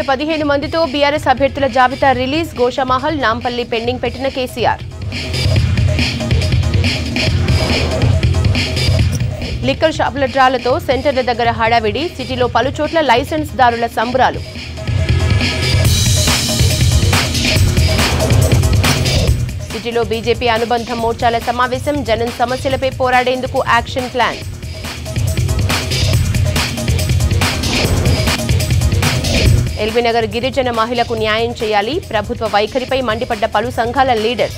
పదిహేను మందితో బీఆర్ఎస్ అభ్యర్థుల జాబితా రిలీజ్ గోషామహల్ నాంపల్లి పెండింగ్ పెట్టిన కేసీఆర్ లిక్కర్ షాపుల డ్రాలతో సెంటర్ల దగ్గర హడావిడి సిటీలో పలుచోట్ల లైసెన్స్ దారుల సంబరాలు సిటీలో బీజేపీ అనుబంధ మోర్చాల సమావేశం జనం సమస్యలపై పోరాడేందుకు యాక్షన్ ప్లాన్ ఎల్బీనగర్ గిరిజన మహిళకు న్యాయం చేయాలి ప్రభుత్వ వైఖరిపై మండిపడ్డ పలు సంఘాల లీడర్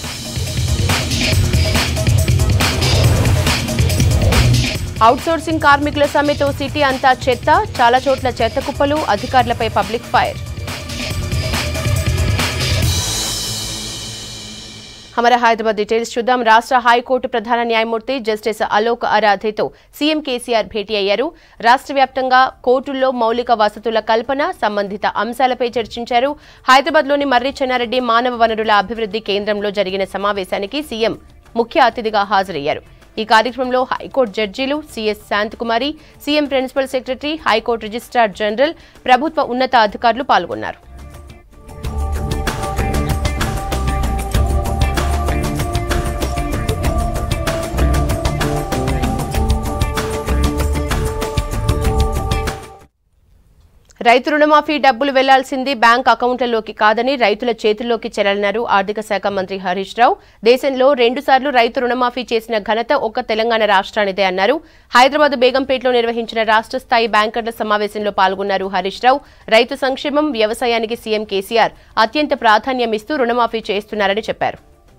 అవుట్సోర్సింగ్ కార్మికుల సమ్మెతో సిటీ అంతా చెత్త చాలా చోట్ల చెత్త కుప్పలు అధికారులపై public fire Hamara Hyderabad details చూద్దాం రాష్ట్ర హైకోర్టు ప్రధాన న్యాయమూర్తి జస్టిస్ అలోక్ అరాధేతో సీఎం కేసీఆర్ భేటీ అయ్యారు రాష్ట్ర వ్యాప్తంగా కోర్టుల్లో మౌలిక వసతుల కల్పన సంబంధిత అంశాలపై చర్చించారు హైదరాబాద్లోని మర్రి చెన్నారెడ్డి మానవ వనరుల అభివృద్ధి కేంద్రంలో జరిగిన సమావేశానికి సీఎం ముఖ్య అతిథిగా హాజరయ్యారు ఈ కార్యక్రమంలో హైకోర్టు జడ్జీలు CS Santhakumari CM principal secretary high court registrar general ప్రభుత్వ ఉన్నత అధికారులు పాల్గొన్నారు రైతు రుణమాఫీ డబ్బులు వెళ్లాల్సింది బ్యాంక్ అకౌంట్లలోకి కాదని రైతుల చేతుల్లోకి చెల్లన్నారు ఆర్థిక శాఖ మంత్రి హరీష్ రావు దేశంలో రెండుసార్లు రైతు రుణమాఫీ చేసిన ఘనత ఒక్క తెలంగాణ రాష్ట్రానిదే అన్నారు హైదరాబాద్ బేగంపేటలో నిర్వహించిన రాష్ట్ర స్థాయి బ్యాంకర్ల సమావేశంలో పాల్గొన్నారు హరీష్ రావు రైతు సంక్షేమం వ్యవసాయానికి సీఎం కేసీఆర్ అత్యంత ప్రాధాన్యమిస్తూ రుణమాఫీ చేస్తున్నారని చెప్పారు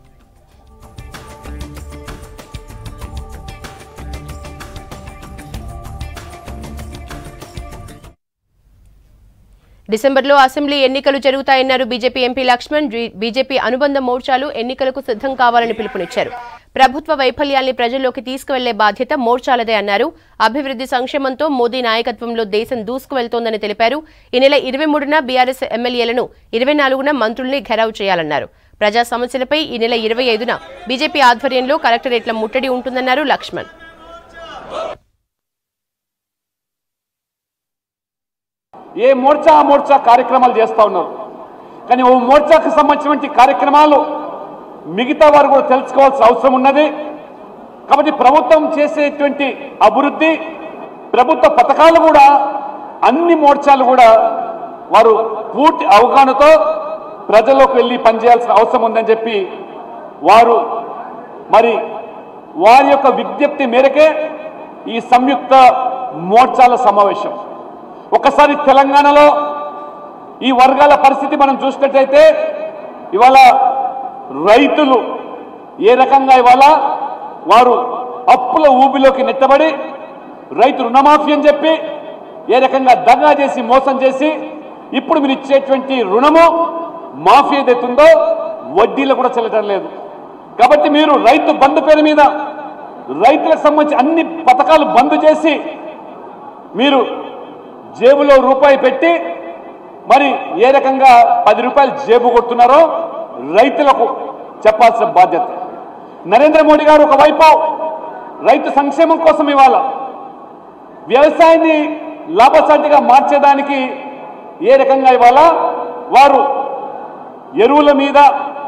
డిసెంబర్లో అసెంబ్లీ ఎన్నికలు జరుగుతాయన్నారు బీజేపీ ఎంపీ లక్ష్మణ్ బీ- బీజేపీ అనుబంధ మోర్చాలు ఎన్నికలకు సిద్ధం కావాలని పిలుపునిచ్చారు ప్రభుత్వ వైఫల్యాల్ని ప్రజల్లోకి తీసుకువెళ్లే బాధ్యత మోర్చాలదే అన్నారు అభివృద్ధి సంక్షేమంతో మోదీ నాయకత్వంలో దేశం దూసుకువెళ్తోందని తెలిపారు ఈ నెల ఇరవై మూడున బీఆర్ఎస్ ఎమ్మెల్యేలను ఇరవై నాలుగున మంత్రుల్ని ఘెరావ్ చేయాలన్నారు ప్రజా సమస్యలపై ఈ నెల ఇరవై ఐదున బీజేపీ ఆధ్వర్యంలో కలెక్టరేట్ల ముట్టడి ఉంటుందన్నారు లక్ష్మణ్ ఏ మోర్చా ఆ మోర్చా కార్యక్రమాలు చేస్తూ ఉన్నారు కానీ ఓ మోర్చాకు సంబంధించినటువంటి కార్యక్రమాలు మిగతా వారు కూడా తెలుసుకోవాల్సిన అవసరం ఉన్నది కాబట్టి ప్రభుత్వం చేసేటువంటి అభివృద్ధి ప్రభుత్వ పథకాలు కూడా అన్ని మోర్చాలు కూడా వారు పూర్తి అవగాహనతో ప్రజల్లోకి వెళ్ళి పనిచేయాల్సిన అవసరం ఉందని చెప్పి వారు మరి వారి యొక్క విజ్ఞప్తి మేరకే ఈ సంయుక్త మోర్చాల సమావేశం ఒకసారి తెలంగాణలో ఈ వర్గాల పరిస్థితి మనం చూసినట్టయితే ఇవాళ రైతులు ఏ రకంగా ఇవాళ వారు అప్పుల ఊబిలోకి నెట్టబడి రైతు రుణమాఫీ అని చెప్పి ఏ రకంగా దగా చేసి మోసం చేసి ఇప్పుడు మీరు ఇచ్చేటువంటి రుణము మాఫీ ఏదైతుందో వడ్డీలు కూడా చెల్లటం లేదు కాబట్టి మీరు రైతు బంధు పేరు మీద రైతులకు సంబంధించి అన్ని పథకాలు బంద్ చేసి మీరు జేబులో రూపాయి పెట్టి మరి ఏ రకంగా పది రూపాయలు జేబు కొడుతున్నారో రైతులకు చెప్పాల్సిన బాధ్యత నరేంద్ర మోడీ గారు ఒకవైపు రైతు సంక్షేమం కోసం ఇవాళ వ్యవసాయాన్ని లాభసాటిగా మార్చేదానికి ఏ రకంగా ఇవాళ వారు ఎరువుల మీద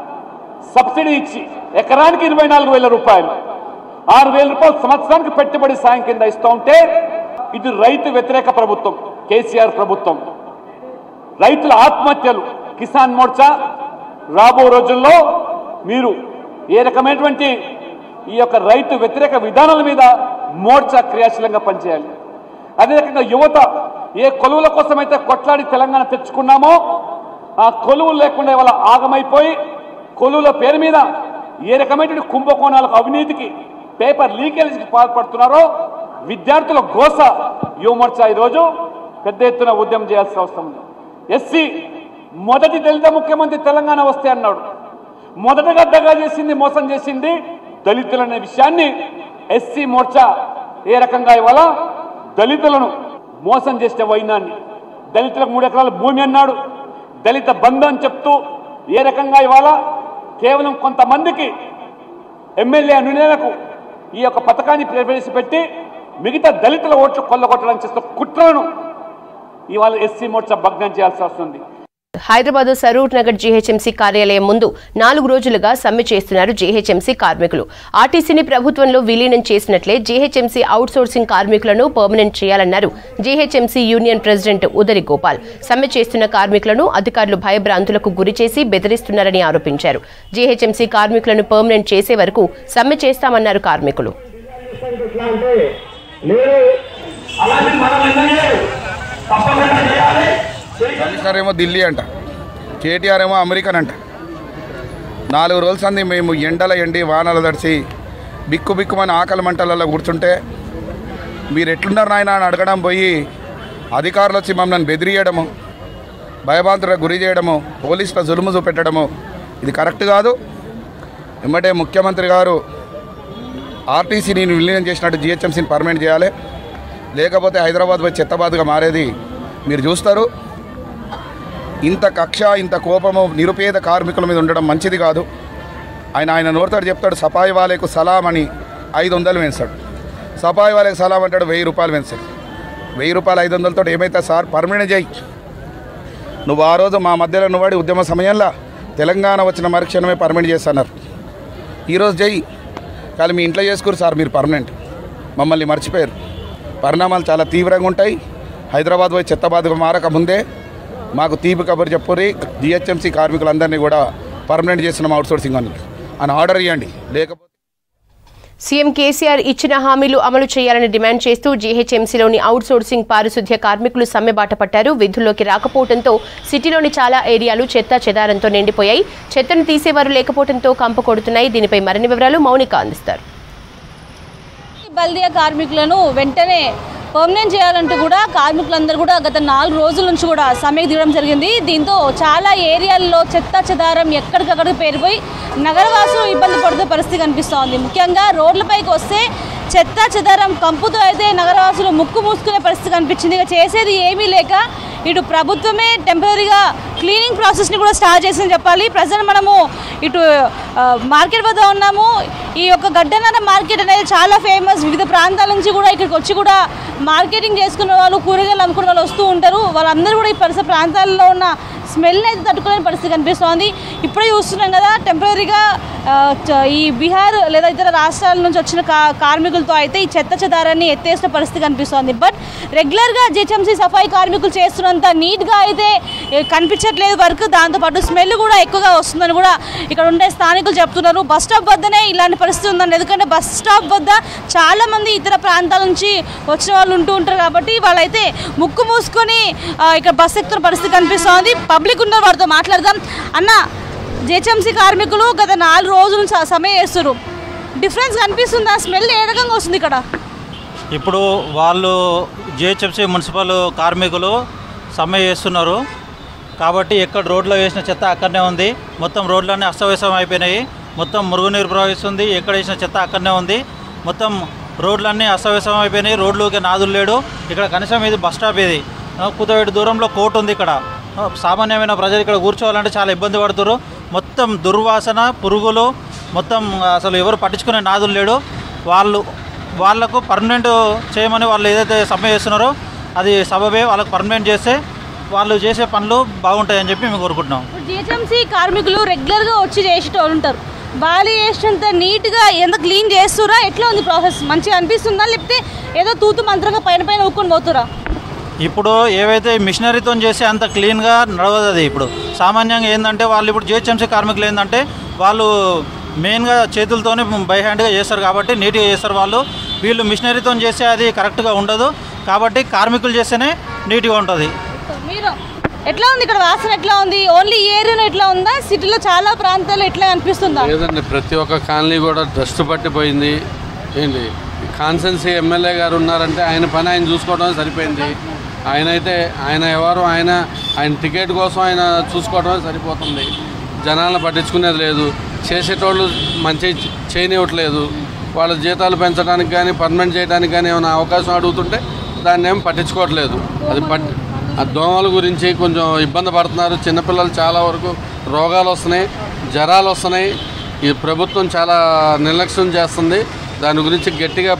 సబ్సిడీ ఇచ్చి ఎకరానికి ఇరవై నాలుగు వేల రూపాయలు ఆరు వేల రూపాయలు సంవత్సరానికి పెట్టుబడి సాయం కింద ఇస్తూ ఉంటే ఇది రైతు వ్యతిరేక ప్రభుత్వం కేసీఆర్ ప్రభుత్వం రైతుల ఆత్మహత్యలు కిసాన్ మోర్చా రాబో రోజుల్లో మీరు ఏ రకమైనటువంటి ఈ యొక్క రైతు వ్యతిరేక విధానాల మీద మోర్చా క్రియాశీలంగా పనిచేయాలి అదే రకంగా యువత ఏ కొలువుల కోసమైతే కొట్లాడి తెలంగాణ తెచ్చుకున్నామో ఆ కొలువులు లేకుండా ఇవాళ ఆగమైపోయి కొలువుల పేరు మీద ఏ రకమైనటువంటి కుంభకోణాలకు అవినీతికి పేపర్ లీకేజ్కి పాల్పడుతున్నారో విద్యార్థుల గోస యువమోర్చా ఈరోజు పెద్ద ఎత్తున ఉద్యమం చేయాల్సిన అవసరం ఉంది ఎస్సీ మొదటి దళిత ముఖ్యమంత్రి తెలంగాణ వస్తే అన్నాడు మొదటగా దగా చేసింది మోసం చేసింది దళితులు అనే విషయాన్ని ఎస్సీ మోర్చా ఏ రకంగా ఇవాళ దళితులను మోసం చేసిన వైనాన్ని దళితులకు మూడు ఎకరాల భూమి అన్నాడు దళిత బంధు అని చెప్తూ ఏ రకంగా ఇవాళ కేవలం కొంతమందికి ఎమ్మెల్యే అనునేలకు ఈ యొక్క పథకాన్ని ప్రవేశపెట్టి మిగతా దళితుల ఓట్లు కొల్లగొట్టడానికి చేస్తున్న కుట్రలను ఇవాళ ఎస్సీ మోర్చా భగ్నం చేయాల్సి వస్తుంది హైదరాబాద్ సరూర్ నగర్ జీహెచ్ఎంసీ కార్యాలయం ముందు నాలుగు రోజులుగా సమ్మె చేస్తున్నారు జీహెచ్ఎంసీ కార్మికులు ఆర్టీసీని ప్రభుత్వంలో విలీనం చేసినట్లే జీహెచ్ఎంసీ అవుట్సోర్సింగ్ కార్మికులను పర్మనెంట్ చేయాలన్నారు GHMC union president Udari Gopal సమ్మె చేస్తున్న కార్మికులను అధికారులు భయభ్రాంతులకు గురిచేసి బెదిరిస్తున్నారని ఆరోపించారు జీహెచ్ఎంసీ కార్మికులను పర్మనెంట్ చేసే వరకు సమ్మె చేస్తామన్నారు కార్మికులు ఎట్లా అంటే లేదు అలాగే మనం ఎందుకు తప్పకుండా చేయాలి కమిషనర్ ఏమో ఢిల్లీ అంట కేటీఆర్ ఏమో అమెరికన్ అంట నాలుగు రోజుల సంది మేము ఎండల ఎండి వానల తడిచి బిక్కు బిక్కుమని ఆకలి మంటలలో కూర్చుంటే మీరు ఎట్లున్నారు నాయన అని అడగడం పోయి అధికారులు వచ్చి మమ్మల్ని బెదిరియడము భయభాంతులకు గురి చేయడము పోలీసుల జులుము చూపెట్టడము ఇది కరెక్ట్ కాదు ఎమ్మటే ముఖ్యమంత్రి గారు ఆర్టీసీని విలీనం చేసినట్టు జిహెచ్ఎంసీని పర్మనెంట్ చేయాలి లేకపోతే హైదరాబాద్ పోయి చెత్తబాదుగా మారేది మీరు చూస్తారు ఇంత కక్ష ఇంత కోపము నిరుపేద కార్మికుల మీద ఉండడం మంచిది కాదు ఆయన ఆయన నోరుతాడు చెప్తాడు సఫాయి వాలేకు సలాం అని ఐదు వందలు వేస్తాడు సఫాయి వాలేకు సలాం అంటాడు వెయ్యి రూపాయలు వేస్తాడు వెయ్యి రూపాయలు ఐదు వందలతో ఏమైతే సార్ పర్మనెంట్ చేయి నువ్వు ఆ రోజు మా మధ్యలో నువ్వాడి ఉద్యమ సమయంలో తెలంగాణ వచ్చిన మరుక్షణమే పర్మనెంట్ చేస్తున్నారు ఈరోజు జై కానీ మీ ఇంట్లో చేసుకురు సార్ మీరు పర్మనెంట్ మమ్మల్ని మర్చిపోయారు పరిణామాలు చాలా తీవ్రంగా ఉంటాయి హైదరాబాద్ పోయి చెత్తబాదుగా మారక ముందే మాకు తీపి కబురు చెప్పురి జిహెచ్ఎంసీ కార్మికులందరినీ కూడా పర్మనెంట్ చేస్తున్నాం అవుట్సోర్సింగ్ అని అని ఆర్డర్ ఇవ్వండి లేకపోతే సీఎం కేసీఆర్ ఇచ్చిన హామీలు అమలు చేయాలని డిమాండ్ చేస్తూ జీహెచ్ఎంసీలోని అవుట్సోర్సింగ్ పారిశుద్ధ్య కార్మికులు సమ్మెబాట పట్టారు విధుల్లోకి రాకపోవడంతో సిటీలోని చాలా ఏరియాలు చెత్త చెదారంతో నిండిపోయాయి చెత్తను తీసేవారు లేకపోవడంతో కంపు కొడుతున్నాయి దీనిపై మరిన్ని వివరాలు మౌనిక అందిస్తారు బల్దియా కార్మికులను వెంటనే పర్మనెంట్ చేయాలంటూ కూడా కార్మికులందరూ కూడా గత నాలుగు రోజుల నుంచి కూడా సమ్మెకు దిగడం జరిగింది దీంతో చాలా ఏరియాల్లో చెత్త చెదారం ఎక్కడికక్కడికి పేరిపోయి నగరవాసులు ఇబ్బంది పడుతున్న పరిస్థితి కనిపిస్తోంది ముఖ్యంగా రోడ్లపైకి వస్తే చెత్త చెదారం కంపుతో అయితే నగరవాసులు ముక్కు మూసుకునే పరిస్థితి కనిపించింది ఇక చేసేది ఏమీ లేక ఇటు ప్రభుత్వమే టెంపరీగా క్లీనింగ్ ప్రాసెస్ని కూడా స్టార్ట్ చేసిందని చెప్పాలి ప్రజెంట్ మనము ఇటు ఆ, మార్కెట్ వద్ద ఉన్నాము ఈ యొక్క గడ్డన్నర మార్కెట్ అనేది చాలా ఫేమస్ వివిధ ప్రాంతాల నుంచి కూడా ఇక్కడికి వచ్చి కూడా మార్కెటింగ్ చేసుకునే వాళ్ళు కూరగాయలు అమ్ముకునే వాళ్ళు వస్తూ ఉంటారు వాళ్ళందరూ కూడా ఈ పరిసర ప్రాంతాల్లో ఉన్న స్మెల్ అయితే తట్టుకోలేని పరిస్థితి కనిపిస్తోంది ఇప్పుడే చూస్తున్నాం కదా టెంపరీగా ఈ బీహార్ లేదా ఇతర రాష్ట్రాల నుంచి వచ్చిన కా కార్మికులతో అయితే ఈ చెత్త చెదారాన్ని ఎత్తేసిన పరిస్థితి కనిపిస్తోంది బట్ రెగ్యులర్గా జిహెచ్ఎంసీ సఫాయి కార్మికులు చేస్తున్నంత నీట్గా అయితే ఏ, కనిపించట్లేదు వర్క్ దాంతోపాటు స్మెల్ కూడా ఎక్కువగా వస్తుందని కూడా ఇక్కడ ఉండే స్థానికులు చెప్తున్నారు బస్ స్టాప్ వద్దనే ఇలాంటి పరిస్థితి ఉందండి ఎందుకంటే బస్ స్టాప్ వద్ద చాలా మంది ఇతర ప్రాంతాల నుంచి వచ్చిన వాళ్ళు ఉంటూ ఉంటారు కాబట్టి వాళ్ళైతే ముక్కు మూసుకొని ఆ, ఇక్కడ బస్ ఎక్కుతున్న పరిస్థితి కనిపిస్తోంది పబ్లిక్ ఉన్న వారితో మాట్లాడదాం అన్న జిహెచ్ఎంసీ కార్మికులు గత నాలుగు రోజుల నుంచి సమ్మె చేస్తున్నారు డిఫరెన్స్ కనిపిస్తుందా స్మెల్ ఏ రకంగా వస్తుంది ఇక్కడ ఇప్పుడు వాళ్ళు జిహెచ్ఎంసీ మున్సిపల్ కార్మికులు సమ్మె చేస్తున్నారు కాబట్టి ఎక్కడ రోడ్లో వేసిన చెత్త అక్కడనే ఉంది మొత్తం రోడ్లన్నీ అస్తవ్యస్తం అయిపోయినాయి మొత్తం మురుగునీరు ప్రవహిస్తుంది ఎక్కడ వేసిన చెత్త అక్కడనే ఉంది మొత్తం రోడ్లన్నీ అస్తవ్యస్తం అయిపోయినాయి రోడ్లోకి నాదులు లేడు ఇక్కడ కనీసం ఇది బస్ స్టాప్ ఇది కుదవేటి దూరంలో కోర్టు ఉంది ఇక్కడ ఆ, సామాన్యమైన ప్రజలు ఇక్కడ కూర్చోవాలంటే చాలా ఇబ్బంది పడుతున్నారు మొత్తం దుర్వాసన పురుగులు మొత్తం అసలు ఎవరు పట్టించుకునే నాదులు లేడు వాళ్ళు వాళ్ళకు పర్మనెంట్ చేయమని వాళ్ళు ఏదైతే సమ్మె చేస్తున్నారో అది సబబే వాళ్ళకు పర్మనెంట్ చేస్తే వాళ్ళు చేసే పనులు బాగుంటాయని చెప్పి మేము కోరుకుంటున్నాం జిహెచ్ఎంసీ కార్మికులు రెగ్యులర్గా వచ్చి చేసేటోళ్ళు ఉంటారు బాలి చేసినంత నీట్గా ఎంత క్లీన్ చేస్తురా ఎట్లా ఉంది ప్రాసెస్ మంచిగా అనిపిస్తుందా లేకపోతే ఏదో తూతు మంత్రంగా పైన పైన ఊక్కొని పోతురా ఇప్పుడు ఏవైతే మిషనరీతో చేసే అంత క్లీన్గా నడవదు అది ఇప్పుడు సామాన్యంగా ఏంటంటే వాళ్ళు ఇప్పుడు జిహెచ్ఎంసీ కార్మికులు ఏంటంటే వాళ్ళు మెయిన్గా చేతులతోనే బై హ్యాండ్గా చేస్తారు కాబట్టి నీట్గా చేస్తారు వాళ్ళు వీళ్ళు మిషనరీతో చేస్తే అది కరెక్ట్గా ఉండదు కాబట్టి కార్మికులు చేస్తేనే నీట్గా ఉంటుంది మీరు ఎట్లా ఉంది ఇక్కడ వాసన ఎట్లా ఉంది ఓన్లీ ఈ ఏరియాలో ఎట్లా ఉందా సిటీలో చాలా ప్రాంతాల్లో ఎట్లా అనిపిస్తుందా లేదండి ప్రతి ఒక్క కాలనీ కూడా డస్ట్ పట్టిపోయింది ఏంటి కాన్సెన్సీ ఎమ్మెల్యే గారు ఉన్నారంటే ఆయన పని ఆయన చూసుకోవడం సరిపోయింది ఆయన అయితే ఆయన ఎవరు ఆయన ఆయన టికెట్ కోసం ఆయన చూసుకోవడమే సరిపోతుంది జనాలను పట్టించుకునేది లేదు చేసేటోళ్ళు మంచి చేయనివ్వట్లేదు వాళ్ళ జీతాలు పెంచడానికి కానీ పర్మనెంట్ చేయడానికి కానీ ఏమైనా అవకాశం అడుగుతుంటే దాన్ని ఏం పట్టించుకోవట్లేదు అది పట్టి ఆ దోమల గురించి కొంచెం ఇబ్బంది పడుతున్నారు చిన్నపిల్లలు చాలా వరకు రోగాలు వస్తున్నాయి జ్వరాలు వస్తున్నాయి ఈ ప్రభుత్వం చాలా నిర్లక్ష్యం చేస్తుంది దాని గురించి గట్టిగా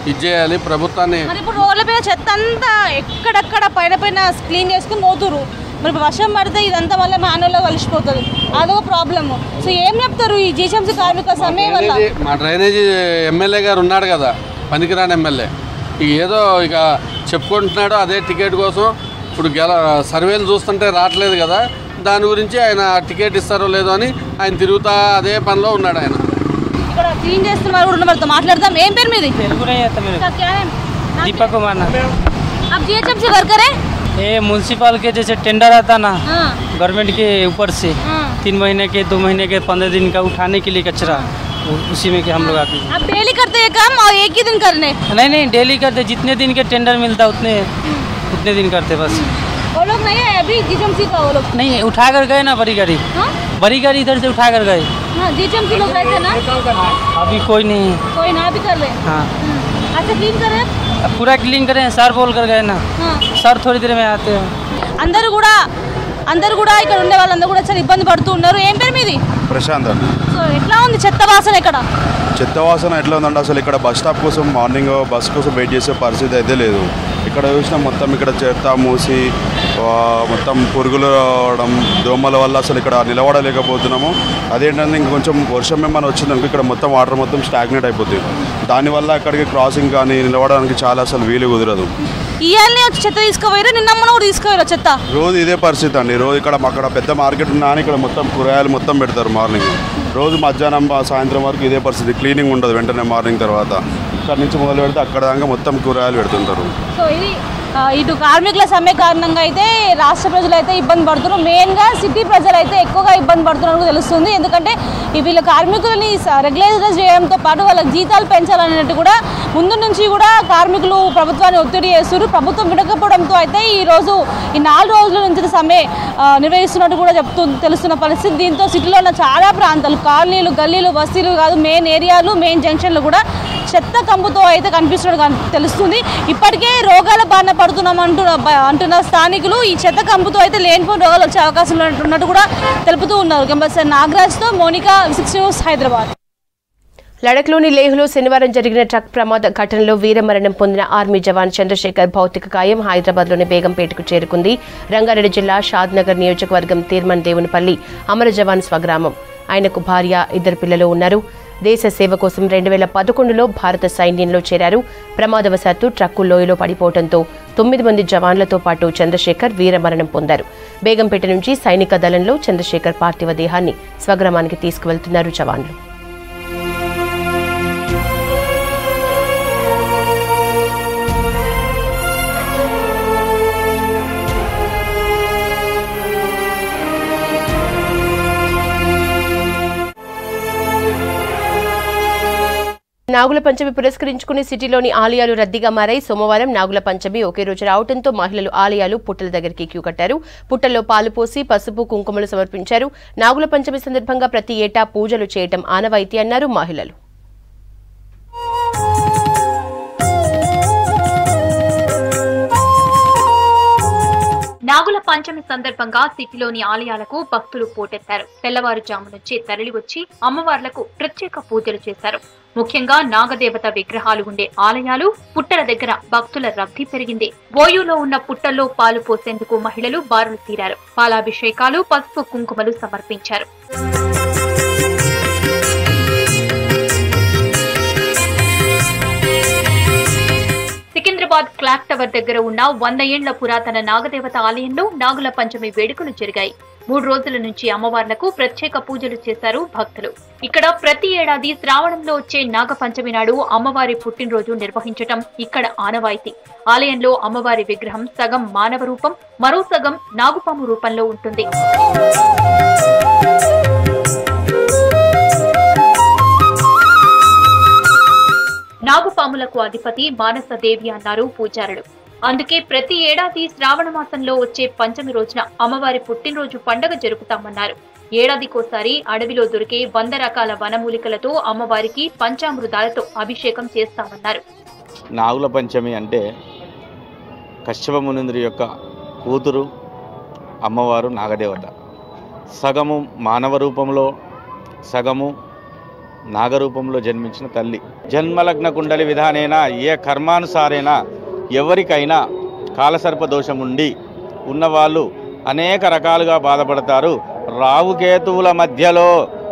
ఇది చేయాలి ప్రభుత్వాన్ని మరి ఇప్పుడు రోడ్ల మీద చెత్త అంతా ఎక్కడెక్కడ పైన పైన క్లీన్ చేసుకుని పోతురు మరి ఇప్పుడు వర్షం పడితే ఇదంతా మళ్ళీ మానవులో కలిసిపోతుంది అదొక ప్రాబ్లమ్ సో ఏం చెప్తారు ఈ జీహెంసీ కార్మిక సమ్మె వల్ల డ్రైనేజీ మా డ్రైనేజీ ఎమ్మెల్యే గారు ఉన్నాడు కదా పనికిరాని ఎమ్మెల్యే ఇక ఏదో ఇక చెప్పుకుంటున్నాడు అదే టికెట్ కోసం ఇప్పుడు గెల సర్వేలు చూస్తుంటే రావట్లేదు కదా దాని గురించి ఆయన టికెట్ ఇస్తారో లేదో అని ఆయన తిరుగుతా అదే పనిలో ఉన్నాడు ఆయన ఇక్కడ క్లీన్ చేస్తున్న వాళ్ళు కూడా ఉన్నారు. వాళ్ళతో మాట్లాడదాం ఏం పేరు మీది तेलुगु नहीं आता मेरे क्या क्या है? दीपक कुमार नाम आप जीएचएमसी वर्कर है ये म्यूनसिपल के जैसे टेंडर आता ना हाँ गवर्नमेंट के ऊपर से हाँ तीन महीने के दो महीने के पंद्रह दिन का उठाने के लिए कचरा उ- उसी में के हम लोग आते आप डेली करते हैं काम और एक ही दिन करने हैं नहीं नहीं डेली करते जितने दिन के टेंडर मिलता उतने उतने दिन करते बस वो लोग नहीं है अभी जीएचएमसी का वो लोग नहीं उठा कर गए ना बड़ी गाड़ी हाँ बड़ी गाड़ी इधर से उठा कर गए हाँ जीएचएमसी लोग गए थे ना अभी कोई नहीं है कोई ना भी कर रहे हैं हाँ हम्म। अच्छा क्लीन कर रहे हैं अब पूरा क्लीन करें सर बोल कर गए ना हाँ सर थोड़ी देर में आते हैं అందరూ కూడా అందరూ కూడా ఇక్కడ ఉండే వాళ్ళందరూ కూడా చాలా ఇబ్బంది పడుతూ ఉన్నారు ఏం పేరు మీది ప్రశాంత్ అండి సో ఎట్లా ఉంది చెత్త వాసన ఇక్కడ చెత్త వాసన ఎట్లా ఉందంటే అసలు ఇక్కడ బస్ స్టాప్ కోసం మార్నింగ్ బస్ కోసం వెయిట్ చేసే పరిస్థితి అయితే లేదు ఇక్కడ చూసినా మొత్తం ఇక్కడ చెత్త మూసి ఆ, మొత్తం పురుగులు రావడం దోమల వల్ల అసలు ఇక్కడ నిలబడలేకపోతున్నాము అదేంటంటే ఇంకొంచెం వర్షం ఏమైనా వచ్చిందనుకో ఇక్కడ మొత్తం వాటర్ మొత్తం స్టాగ్నేట్ అయిపోతుంది దానివల్ల అక్కడికి క్రాసింగ్ కానీ నిలబడడానికి చాలా అసలు వీలు కుదరదు ఇవాళనే వచ్చి చెత్త తీసుకుపోయారు నిన్న మొన్న కూడా తీసుకుపోయారు చెత్త రోజు ఇదే పరిస్థితి అండి రోజు ఇక్కడ అక్కడ పెద్ద మార్కెట్ ఉన్నా అని ఇక్కడ మొత్తం కూరగాయలు మొత్తం పెడతారు మార్నింగ్ రోజు మధ్యాహ్నం ఆ సాయంత్రం వరకు ఇదే పరిస్థితి క్లీనింగ్ ఉండదు వెంటనే మార్నింగ్ తర్వాత ఇక్కడ నుంచి మొదలు పెడితే అక్కడ దాకా మొత్తం కూరగాయలు పెడుతుంటారు సో ఇది ఆ, ఇటు కార్మికుల సమ్మె కారణంగా అయితే రాష్ట్ర ప్రజలు అయితే ఇబ్బంది పడుతున్నారు మెయిన్గా సిటీ ప్రజలు అయితే ఎక్కువగా ఇబ్బంది పడుతున్నారు తెలుస్తుంది ఎందుకంటే ఈ వీళ్ళ కార్మికులని రెగ్యులైజ్ చేయడంతో పాటు వాళ్ళకి జీతాలు పెంచాలన్నట్టు కూడా ముందు నుంచి కూడా కార్మికులు ప్రభుత్వాన్ని ఒత్తిడి చేస్తున్నారు ప్రభుత్వం వినకపోవడంతో అయితే ఈ రోజు ఈ నాలుగు రోజుల నుంచి సమ్మె ఆ, నిర్వహిస్తున్నట్టు కూడా చెప్తూ తెలుస్తున్న పరిస్థితి దీంతో సిటీలో ఉన్న చాలా ప్రాంతాలు కాలనీలు గల్లీలు బస్తీలు కాదు మెయిన్ ఏరియాలు మెయిన్ జంక్షన్లు కూడా చెత్త కంపుతో అయితే కనిపిస్తున్నట్టు కన్- తెలుస్తుంది ఇప్పటికే రోగాల బారిన పడుతున్నాం అంటున్న బ- అంటున్న స్థానికులు ఈ చెత్త కంపుతో అయితే లేనిపోయిన రోగాలు వచ్చే అవకాశం ఉన్నట్టు- ఉన్నట్టు కూడా తెలుపుతూ ఉన్నారు గంబర్ నాగరాజ్తో మోనికా సిక్స్ న్యూస్ హైదరాబాద్ లడఖ్లోని లేహ్లో శనివారం జరిగిన ట్రక్ ప్రమాద ఘటనలో వీరమరణం పొందిన ఆర్మీ జవాన్ చంద్రశేఖర్ భౌతిక కాయం హైదరాబాద్లోని బేగంపేటకు చేరుకుంది రంగారెడ్డి జిల్లా షాద్నగర్ నియోజకవర్గం తీర్మన్ దేవునిపల్లి అమర జవాన్ స్వగ్రామం ఆయనకు భార్య ఇద్దరు పిల్లలు ఉన్నారు దేశ సేవ కోసం రెండు వేల పదకొండులో భారత సైన్యంలో చేరారు ప్రమాదవశాత్తు ట్రక్కు లోయలో పడిపోవడంతో తొమ్మిది మంది జవాన్లతో పాటు చంద్రశేఖర్ వీరమరణం పొందారు బేగంపేట నుంచి సైనిక దళంలో చంద్రశేఖర్ పార్థివ దేహాన్ని స్వగ్రామానికి తీసుకువెళ్తున్నారు జవాన్లు నాగుల పంచమి పురస్కరించుకుని సిటీలోని ఆలయాలు రద్దీగా మారాయి సోమవారం నాగుల పంచమి ఒకే రోజు రావడంతో మహిళలు ఆలయాలు పుట్టల దగ్గరికి క్యూ కట్టారు పుట్టల్లో పాలు పోసి పసుపు కుంకుమలు సమర్పించారు నాగుల పంచమి సందర్భంగా ప్రతి ఏటా పూజలు చేయటం ఆనవాయితీ అన్నారు మహిళలు నాగుల పంచమి సందర్భంగా సిటీలోని ఆలయాలకు భక్తులు పోటెత్తారు తెల్లవారుజాము నుంచి తరలివచ్చి అమ్మవార్లకు ప్రత్యేక పూజలు చేశారు ముఖ్యంగా నాగదేవత విగ్రహాలు ఉండే ఆలయాలు పుట్టల దగ్గర భక్తుల రద్దీ పెరిగింది బోయులో ఉన్న పుట్టల్లో పాలు పోసేందుకు మహిళలు బారులు తీరారు పాలాభిషేకాలు పసుపు కుంకుమలు సమర్పించారు సికింద్రాబాద్ క్లాక్ టవర్ దగ్గర ఉన్న వంద ఏండ్ల పురాతన నాగదేవత ఆలయంలో నాగుల పంచమి వేడుకలు జరిగాయి మూడు రోజుల నుంచి అమ్మవార్లకు ప్రత్యేక పూజలు చేశారు భక్తులు ఇక్కడ ప్రతి ఏడాది శ్రావణంలో వచ్చే నాగ పంచమి నాడు అమ్మవారి పుట్టినరోజు నిర్వహించటం ఇక్కడ ఆనవాయితీ ఆలయంలో అమ్మవారి విగ్రహం సగం మానవ రూపం మరో సగం నాగుపాము రూపంలో ఉంటుంది నాగుపాములకు అధిపతి మానసదేవి అన్నారు పూజారులు అందుకే ప్రతి ఏడాది శ్రావణ మాసంలో వచ్చే పంచమి రోజున అమ్మవారి పుట్టినరోజు పండగ జరుపుతామన్నారు ఏడాదికోసారి అడవిలో దొరికే వంద రకాల వనమూలికలతో అమ్మవారికి పంచామృతాలతో అభిషేకం చేస్తామన్నారు నాగుల పంచమి అంటే కశ్యప మునింద్రి యొక్క కూతురు అమ్మవారు నాగదేవత సగము మానవ రూపంలో సగము నాగరూపంలో జన్మించిన తల్లి జన్మలగ్న కుండలి విధానేన ఏ కర్మానుసారేనా ఎవరికైనా కాలసర్ప దోషం ఉండి ఉన్నవాళ్ళు అనేక రకాలుగా బాధపడతారు రావుకేతువుల మధ్యలో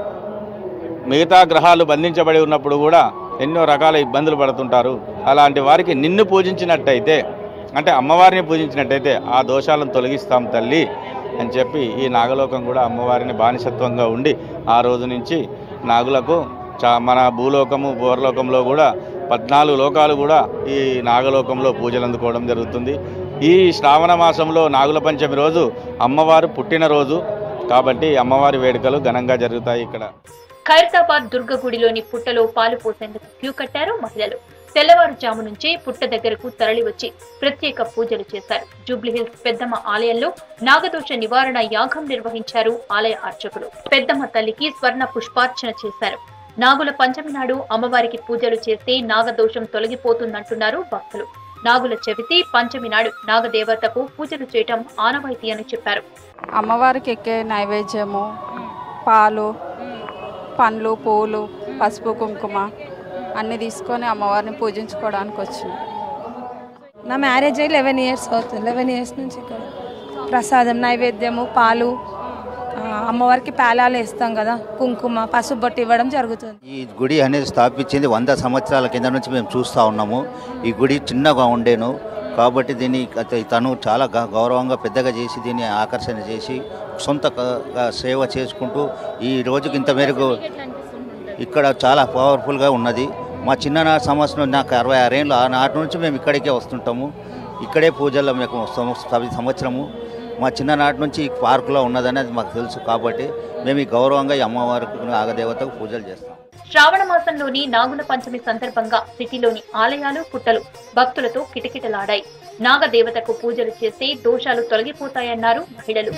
మిగతా గ్రహాలు బంధించబడి ఉన్నప్పుడు కూడా ఎన్నో రకాల ఇబ్బందులు పడుతుంటారు అలాంటి వారికి నిన్ను పూజించినట్టయితే అంటే అమ్మవారిని పూజించినట్టయితే ఆ దోషాలను తొలగిస్తాం తల్లి అని చెప్పి ఈ నాగలోకం కూడా అమ్మవారిని బానిసత్వంగా ఉండి ఆ రోజు నుంచి నాగులకు చా మన భూలోకము భూరలోకంలో కూడా పద్నాలుగు లోకాలు కూడా ఈ నాగలోకంలో పూజలు అందుకోవడం జరుగుతుంది ఈ శ్రావణ మాసంలో నాగుల పంచమి రోజు అమ్మవారు పుట్టినరోజు కాబట్టి అమ్మవారి వేడుకలు ఘనంగా జరుగుతాయి ఇక్కడ ఖైరతాబాద్ దుర్గ గుడిలోని పుట్టలో పాలు పోసేందుకు క్యూ కట్టారు మహిళలు తెల్లవారుజాము నుంచే పుట్ట దగ్గరకు తరలి వచ్చి ప్రత్యేక పూజలు చేశారు జూబ్లీహిల్స్ పెద్దమ్మ ఆలయంలో నాగదోష నివారణ యాగం నిర్వహించారు ఆలయ అర్చకులు పెద్దమ్మ తల్లికి స్వర్ణ పుష్పార్చన చేశారు నాగుల పంచమి నాడు అమ్మవారికి పూజలు చేస్తే నాగదోషం తొలగిపోతుందంటున్నారు భక్తులు నాగుల చవితి పంచమి నాడు నాగదేవతకు పూజలు చేయటం ఆనవాయితీ అని చెప్పారు అమ్మవారికి ఎక్కే నైవేద్యము పాలు పండ్లు పూలు పసుపు కుంకుమ అన్నీ తీసుకొని అమ్మవారిని పూజించుకోవడానికి వచ్చినాం నా మ్యారేజ్ అయ్యి లెవెన్ ఇయర్స్ అవుతుంది లెవెన్ ఇయర్స్ నుంచి ఇక్కడ ప్రసాదం నైవేద్యము పాలు ఆ, అమ్మవారికి పేలాలు వేస్తాం కదా కుంకుమ పసుపు బొట్టు ఇవ్వడం జరుగుతుంది ఈ గుడి అనేది స్థాపించింది వంద సంవత్సరాల కింద నుంచి మేము చూస్తూ ఉన్నాము ఈ గుడి చిన్నగా ఉండేను కాబట్టి దీన్ని అత- తను చాలా గ- గౌరవంగా పెద్దగా చేసి దీన్ని ఆకర్షణ చేసి సొంత క- గా సేవ చేసుకుంటూ ఈ రోజుకి ఇంత మేరకు ఇక్కడ చాలా పవర్ఫుల్గా ఉన్నది మా చిన్ననాటి సంవత్సరం నాకు అరవై ఆరేళ్ళు ఆ నాటి నుంచి మేము ఇక్కడికే వస్తుంటాము ఇక్కడే పూజల్లో మేము వస్తాము ప్రతి సంవత్సరము మా చిన్ననాటి నుంచి ఈ పార్కులో ఉన్నదనేది మాకు తెలుసు కాబట్టి మేము ఈ గౌరవంగా ఈ అమ్మవారికి నాగదేవతకు పూజలు చేస్తాం శ్రావణ మాసంలోని నాగుల పంచమి సందర్భంగా సిటీలోని ఆలయాలు పుట్టలు భక్తులతో కిటకిటలాడాయి నాగదేవతకు పూజలు చేస్తే దోషాలు తొలగిపోతాయన్నారు మహిళలు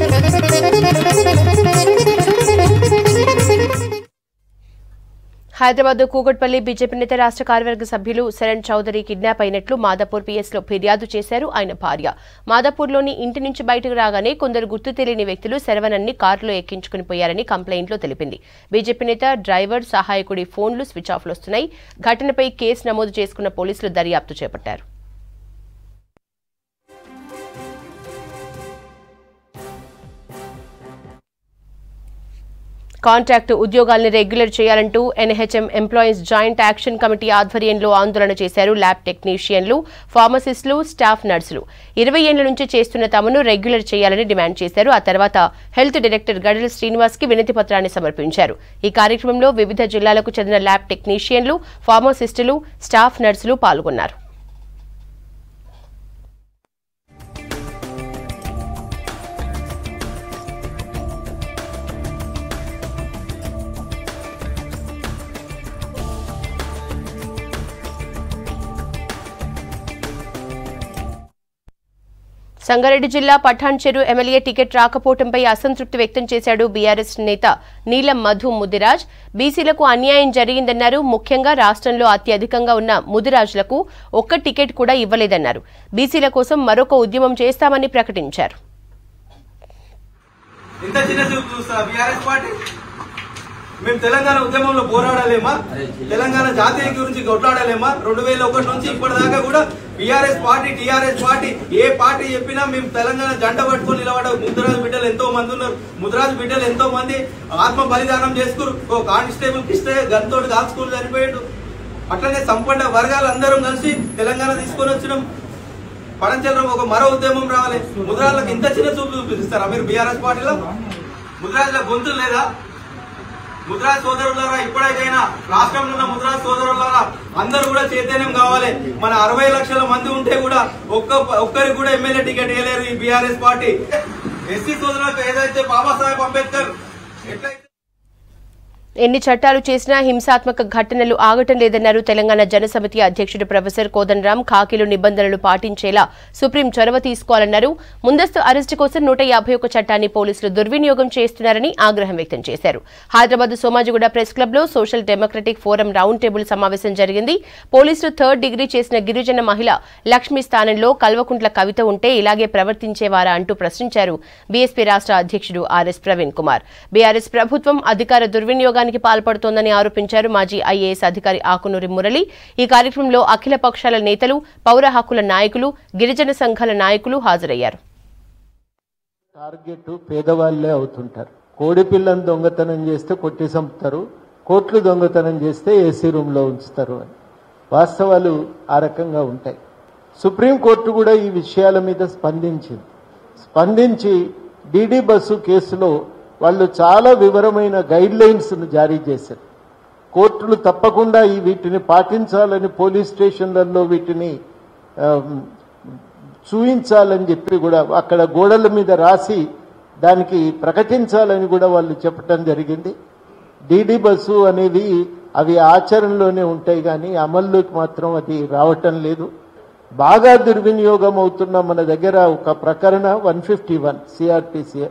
హైదరాబాద్ కూకట్పల్లి బీజేపీ నేత రాష్ట్ర కార్యవర్గ సభ్యులు శరణ్ చౌదరి కిడ్నాప్ అయినట్లు మాదాపూర్ పిఎస్లో ఫిర్యాదు చేశారు ఆయన భార్య మాదాపూర్లోని ఇంటి నుంచి బయటకు రాగానే కొందరు గుర్తు తెలియని వ్యక్తులు శరవణన్ని కారులో ఎక్కించుకుని పోయారని కంప్లైంట్లో తెలిపింది బీజేపీ నేత డ్రైవర్ సహాయకుడి ఫోన్లు స్విచ్ ఆఫ్లు వస్తున్నాయి ఘటనపై కేసు నమోదు చేసుకున్న పోలీసులు దర్యాప్తు చేపట్టారు కాంట్రాక్టు ఉద్యోగాల్ని రెగ్యులర్ చేయాలంటూ NHM employees joint action committee ఆధ్వర్యంలో ఆందోళన చేశారు ల్యాబ్ టెక్నీషియన్లు ఫార్మసిస్టులు స్టాఫ్ నర్సులు ఇరవై ఏళ్ల నుంచి చేస్తున్న తమను రెగ్యులర్ చేయాలని డిమాండ్ చేశారు ఆ తర్వాత హెల్త్ డైరెక్టర్ గడల శ్రీనివాస్ కి వినతి పత్రాన్ని సమర్పించారు ఈ కార్యక్రమంలో వివిధ జిల్లాలకు చెందిన ల్యాబ్ టెక్నీషియన్లు ఫార్మసిస్టులు స్టాఫ్ నర్సులు పాల్గొన్నారు సంగారెడ్డి జిల్లా పఠాన్ చెరు ఎమ్మెల్యే టికెట్ రాకపోవడంపై అసంతృప్తి వ్యక్తం చేశాడు బీఆర్ఎస్ నేత నీలం మధు ముదిరాజ్ బీసీలకు అన్యాయం జరిగిందన్నారు ముఖ్యంగా రాష్ట్రంలో అత్యధికంగా ఉన్న ముదిరాజులకు ఒక్క టికెట్ కూడా ఇవ్వలేదన్నారు బీసీల కోసం మరొక ఉద్యమం చేస్తామని ప్రకటించారు ఇంత చిన్న చూపు చూస్తారా బీఆర్ఎస్ పార్టీ మేము తెలంగాణ ఉద్యమంలో పోరాడలేమా తెలంగాణ జాతీయ గురించి కొట్లాడలేమా రెండు వేల ఒకటి నుంచి ఇప్పటిదాకా కూడా బీఆర్ఎస్ పార్టీ టీఆర్ఎస్ పార్టీ ఏ పార్టీ చెప్పినా మేము తెలంగాణ జంట పట్టుకొని నిలబడ ముద్రాజు బిడ్డలు ఎంతో మంది ఉన్నారు ముద్రాజు బిడ్డలు ఎంతో మంది ఆత్మ బలిదానం చేసుకురు ఓ కానిస్టేబుల్ కిస్తే గన్తోటి కాల్చుకుని చనిపోయాడు అట్లనే సంపన్న వర్గాలు అందరం కలిసి తెలంగాణ తీసుకొని వచ్చినాం పడంచలం ఒక మరో ఉద్యమం రావాలి ముద్రాలకు ఇంత చిన్న చూపు చూపిస్తారా మీరు బీఆర్ఎస్ పార్టీలో ముద్రాజుల గొంతులు లేదా ముద్రాజ్ సోదరులారా ఇప్పటికైనా రాష్ట్రంలో ఉన్న ముద్రాజ్ సోదరులారా అందరూ కూడా చైతన్యం కావాలి మన అరవై లక్షల మంది ఉంటే కూడా ఒక్క ఒక్కరికి కూడా ఎమ్మెల్యే టికెట్ వేయలేరు ఈ బీఆర్ఎస్ పార్టీ ఎస్సీ సోదరులకు ఏదైతే బాబాసాహెబ్ అంబేద్కర్ ఎట్లయితే ఎన్ని చట్టాలు చేసినా హింసాత్మక ఘటనలు ఆగటం లేదన్నారు తెలంగాణ జనసమితి అధ్యక్షుడు ప్రొఫెసర్ కోదండరాం ఖాకీలు నిబంధనలు పాటించేలా సుప్రీం చొరవ తీసుకోవాలన్నారు ముందస్తు అరెస్టు కోసం నూట యాభై ఒక్క చట్టాన్ని పోలీసులు దుర్వినియోగం చేస్తున్నారని ఆగ్రహం వ్యక్తం చేశారు హైదరాబాద్ సోమాజిగూడ ప్రెస్ క్లబ్ లో social democratic forum round table సమావేశం జరిగింది పోలీసులు థర్డ్ డిగ్రీ చేసిన గిరిజన మహిళ లక్ష్మి స్థానంలో కల్వకుంట్ల కవిత ఉంటే ఇలాగే ప్రవర్తించేవారా అంటూ ప్రశ్నించారు బీఎస్పీ రాష్ట్ర అధ్యక్షుడు ఆర్ఎస్ ప్రవీణ్ కుమార్ బీఆర్ఎస్ ప్రభుత్వం అధికార దుర్వినియోగాన్ని దుర్వినియోగానికి పాల్పడుతోందని ఆరోపించారు మాజీ ఐఏఎస్ అధికారి ఆకునూరి మురళి ఈ కార్యక్రమంలో అఖిల పక్షాల నేతలు పౌర హక్కుల నాయకులు గిరిజన సంఘాల నాయకులు హాజరయ్యారు టార్గెట్ పేదవాళ్ళే అవుతుంటారు కోడి పిల్లని దొంగతనం చేస్తే కొట్టి చంపుతారు కోట్లు దొంగతనం చేస్తే ఏసీ రూమ్లో ఉంచుతారు అని వాస్తవాలు ఆ రకంగా ఉంటాయి సుప్రీంకోర్టు కూడా ఈ విషయాల మీద స్పందించింది స్పందించి డీడీ బస్సు కేసులో వాళ్ళు చాలా వివరమైన గైడ్ లైన్స్ను జారీ చేశారు కోర్టులు తప్పకుండా ఈ వీటిని పాటించాలని పోలీస్ స్టేషన్లలో వీటిని ఆమ్, చూయించాలని చెప్పి కూడా అక్కడ గోడల మీద రాసి దానికి ప్రకటించాలని కూడా వాళ్ళు చెప్పడం జరిగింది డీడీ బస్సు అనేవి అవి ఆచరణలోనే ఉంటాయి కానీ అమల్లోకి మాత్రం అది రావటం లేదు బాగా దుర్వినియోగం అవుతున్న మన దగ్గర ఒక ప్రకరణ వన్ ఫిఫ్టీ వన్ సిఆర్పిసి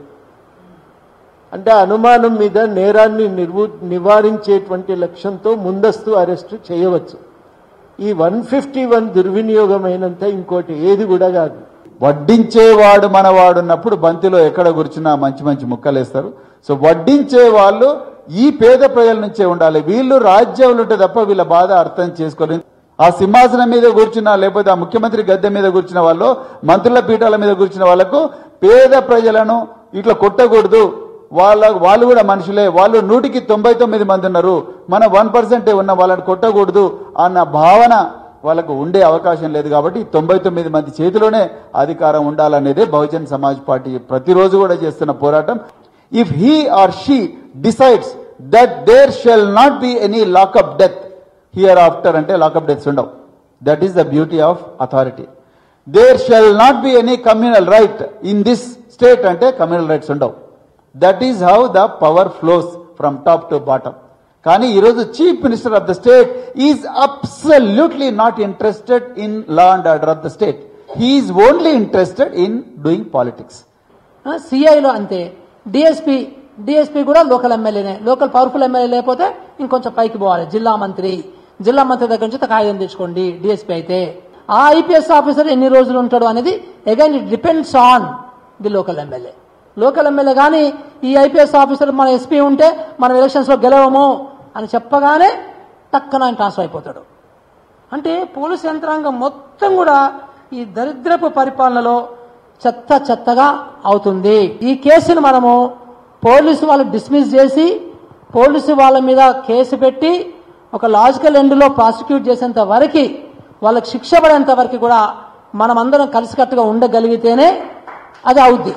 అంటే అనుమానం మీద నేరాన్ని నిర్వు నివారించేటువంటి లక్ష్యంతో ముందస్తు అరెస్టు చేయవచ్చు ఈ వన్ ఫిఫ్టీ వన్ దుర్వినియోగమైనంత ఇంకోటి ఏది కూడా కాదు వడ్డించేవాడు మనవాడున్నప్పుడు బంతిలో ఎక్కడ కూర్చున్నా మంచి మంచి ముక్కలేస్తారు సో వడ్డించే వాళ్ళు ఈ పేద ప్రజల నుంచే ఉండాలి వీళ్ళు రాజ్యంలో ఉంటే తప్ప వీళ్ళ బాధ అర్థం చేసుకోలేదు ఆ సింహాసనం మీద కూర్చున్న లేకపోతే ఆ ముఖ్యమంత్రి గద్దె మీద కూర్చున్న వాళ్ళు మంత్రుల పీఠాల మీద కూర్చున్న వాళ్ళకు పేద ప్రజలను ఇట్లా కొట్టకూడదు వాళ్ళ వాళ్ళు కూడా మనుషులే వాళ్ళు నూటికి తొంభై తొమ్మిది మంది ఉన్నారు మన వన్ పర్సెంటే ఉన్న వాళ్ళని కొట్టకూడదు అన్న భావన వాళ్ళకు ఉండే అవకాశం లేదు కాబట్టి తొంభై తొమ్మిది మంది చేతిలోనే అధికారం ఉండాలనేదే బహుజన్ సమాజ్ పార్టీ ప్రతిరోజు కూడా చేస్తున్న పోరాటం if he or she decides that there shall not be any lockup death hereafter అంటే లాకప్ డెత్స్ ఉండవు that is the beauty of authority there shall not be any communal right in this state అంటే communal rights ఉండవు that is how the power flows from top to bottom కానీ ఈరోజు chief minister of the state is absolutely not interested in law and order of the state he is only interested in doing politics సిఐలో అంతే DSP DSP కూడా local ఎమ్మెల్యేనే local powerful MLA లేకపోతే ఇంకొంచెం పైకి పోవాలి జిల్లా మంత్రి జిల్లా మంత్రి దగ్గర నుంచి కాగితం తెచ్చుకోండి డిఎస్పీ అయితే ఆ ఐపీఎస్ ఆఫీసర్ ఎన్ని రోజులు ఉంటాడు అనేది again it depends on the local MLA local MLA కానీ ఈ ఐపీఎస్ ఆఫీసర్ మన ఎస్పీ ఉంటే మనం ఎలక్షన్స్లో గెలవము అని చెప్పగానే టక్కన ఆయన ట్రాన్స్ఫర్ అయిపోతాడు అంటే పోలీస్ యంత్రాంగం మొత్తం కూడా ఈ దరిద్రపు పరిపాలనలో చెత్త చెత్తగా అవుతుంది ఈ కేసును మనము పోలీసు వాళ్ళు డిస్మిస్ చేసి పోలీసు వాళ్ళ మీద కేసు పెట్టి ఒక లాజికల్ ఎండ్లో ప్రాసిక్యూట్ చేసేంత వరకు వాళ్ళకి శిక్ష పడేంత వరకు కూడా మనమందరం కలిసికట్టుగా ఉండగలిగితేనే అది అవుద్ది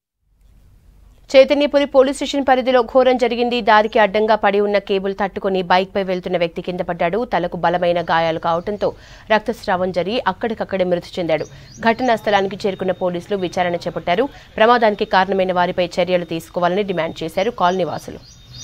చైతన్యపురి పోలీస్ స్టేషన్ పరిధిలో ఘోరం జరిగింది దారికి అడ్డంగా పడి ఉన్న కేబుల్ తట్టుకుని బైక్ పై వెళ్తున్న వ్యక్తి కింద పడ్డాడు తలకు బలమైన గాయాలు కావడంతో రక్తస్రావం జరిగి అక్కడికక్కడే మృతి చెందాడు ఘటనా స్థలానికి చేరుకున్న పోలీసులు విచారణ చేపట్టారు ప్రమాదానికి కారణమైన వారిపై చర్యలు తీసుకోవాలని డిమాండ్ చేశారు కాలనీ వాసులు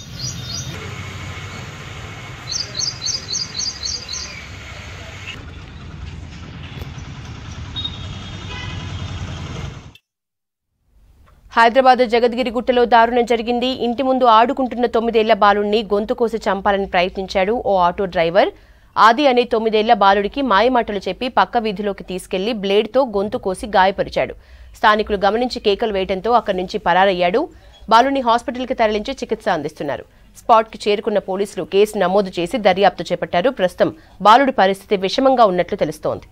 హైదరాబాద్ జగద్గిరి గుట్టలో దారుణం జరిగింది ఇంటి ముందు ఆడుకుంటున్న తొమ్మిదేళ్ల బాలుడిని గొంతు కోసి చంపాలని ప్రయత్నించాడు ఓ ఆటో డ్రైవర్ ఆది అనే తొమ్మిదేళ్ల బాలుడికి మాయమాటలు చెప్పి పక్క వీధిలోకి తీసుకెళ్లి బ్లేడ్తో గొంతు కోసి గాయపరిచాడు స్థానికులు గమనించి కేకలు వేయడంతో అక్కడి నుంచి పరారయ్యాడు బాలుని హాస్పిటల్కి తరలించి చికిత్స అందిస్తున్నారు స్పాట్కి చేరుకున్న పోలీసులు కేసు నమోదు చేసి దర్యాప్తు చేపట్టారు ప్రస్తుతం బాలుడి పరిస్థితి విషమంగా ఉన్నట్లు తెలుస్తోంది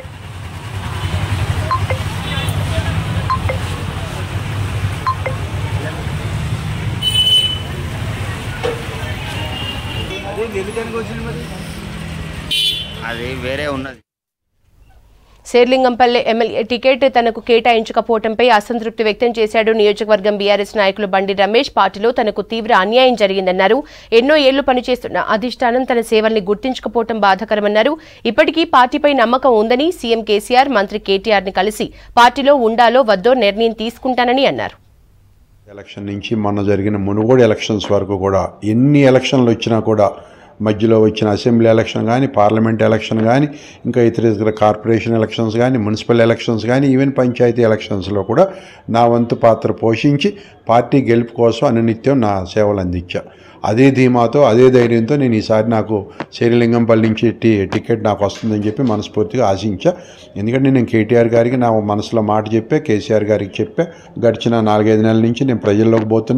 అది వేరే ఉన్నది శేర్లింగంపల్లె ఎమ్మెల్యే టికెట్ తనకు కేటాయించకపోవడంపై అసంతృప్తి వ్యక్తం చేశాడు నియోజకవర్గం బీఆర్ఎస్ నాయకులు బండి రమేష్ పార్టీలో తనకు తీవ్ర అన్యాయం జరిగిందన్నారు ఎన్నో ఏళ్లు పనిచేస్తున్న అధిష్టానం తన సేవల్ని గుర్తించకపోవడం బాధాకరమన్నారు ఇప్పటికీ పార్టీపై నమ్మకం ఉందని సీఎం కేసీఆర్ మంత్రి కేటీఆర్ ని కలిసి పార్టీలో ఉండాలో వద్దో నిర్ణయం తీసుకుంటానని అన్నారు ఎలక్షన్ నుంచి మొన్న జరిగిన మునుగోడు ఎలక్షన్స్ వరకు కూడా ఎన్ని ఎలక్షన్లు వచ్చినా కూడా మధ్యలో వచ్చిన అసెంబ్లీ ఎలక్షన్ కానీ పార్లమెంట్ ఎలక్షన్ కానీ ఇంకా ఇతర ఇతర కార్పొరేషన్ ఎలక్షన్స్ కానీ మున్సిపల్ ఎలక్షన్స్ కానీ ఈవెన్ పంచాయతీ ఎలక్షన్స్లో కూడా నా వంతు పాత్ర పోషించి పార్టీ గెలుపు కోసం అనునిత్యం నా సేవలు అందించా అదే ధీమాతో అదే ధైర్యంతో నేను ఈసారి నాకు శ్రీలింగంపల్లి నుంచి టి టికెట్ నాకు వస్తుందని చెప్పి మనస్ఫూర్తిగా ఆశించా ఎందుకంటే నేను కేటీఆర్ గారికి నా మనసులో మాట చెప్పే కేసీఆర్ గారికి చెప్పే గడిచిన నాలుగైదు నెలల నుంచి నేను ప్రజల్లోకి పోతున్నా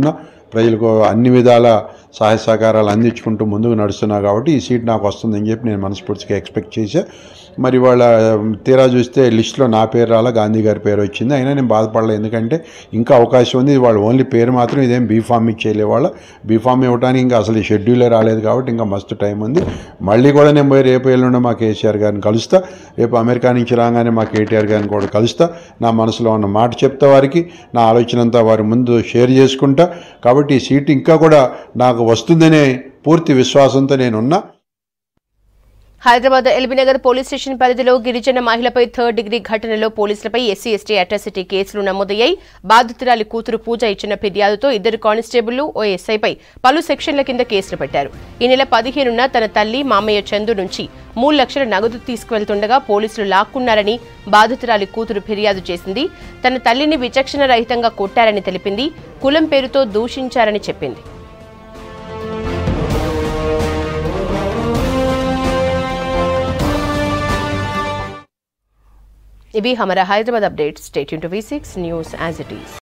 ప్రజలకు అన్ని విధాల సహాయ సహకారాలు అందించుకుంటూ ముందుకు నడుస్తున్నా కాబట్టి ఈ సీట్ నాకు వస్తుందని చెప్పి నేను మనస్ఫూర్తిగా ఎక్స్పెక్ట్ చేశా మరి వాళ్ళ తీరా చూస్తే లిస్టులో నా పేరు రాలా గాంధీ గారి పేరు వచ్చింది అయినా నేను బాధపడలేదు ఎందుకంటే ఇంకా అవకాశం ఉంది వాళ్ళు ఓన్లీ పేరు మాత్రం ఇదేం బీఫామ్ ఇచ్చేయలే వాళ్ళ బీఫామ్ ఇవ్వడానికి ఇంకా అసలు షెడ్యూలే రాలేదు కాబట్టి ఇంకా మస్తు టైం ఉంది మళ్ళీ కూడా నేను పోయి రేపు ఎల్లుండి మా కేసీఆర్ గారిని కలుస్తా రేపు అమెరికా నుంచి రాగానే మా కేటీఆర్ గారిని కూడా కలుస్తా నా మనసులో ఉన్న మాట చెప్తా వారికి నా ఆలోచన అంతా వారి ముందు షేర్ చేసుకుంటా కాబట్టి ఈ సీట్ ఇంకా కూడా నాకు వస్తుందనే పూర్తి విశ్వాసంతో నేనున్నా హైదరాబాద్ ఎల్బీనగర్ పోలీస్ స్టేషన్ పరిధిలో గిరిజన మహిళపై థర్డ్ డిగ్రీ ఘటనలో పోలీసులపై ఎస్సీ ఎస్టీ అట్రాసిటీ కేసులు నమోదయ్యాయి బాధితురాలి కూతురు పూజ ఇచ్చిన ఫిర్యాదుతో ఇద్దరు కానిస్టేబుళ్లు ఓ ఎస్ఐపై పలు సెక్షన్ల కింద కేసులు పెట్టారు ఈ నెల పదిహేనున తన తల్లి మామయ్య చందు నుంచి మూడు లక్షల నగదు తీసుకువెళ్తుండగా పోలీసులు లాక్కున్నారని బాధితురాలి కూతురు ఫిర్యాదు చేసింది తన తల్లిని విచక్షణ రహితంగా కొట్టారని తెలిపింది కులం పేరుతో దూషించారని చెప్పింది ఇవి Hamara Hyderabad updates state to V six news as it is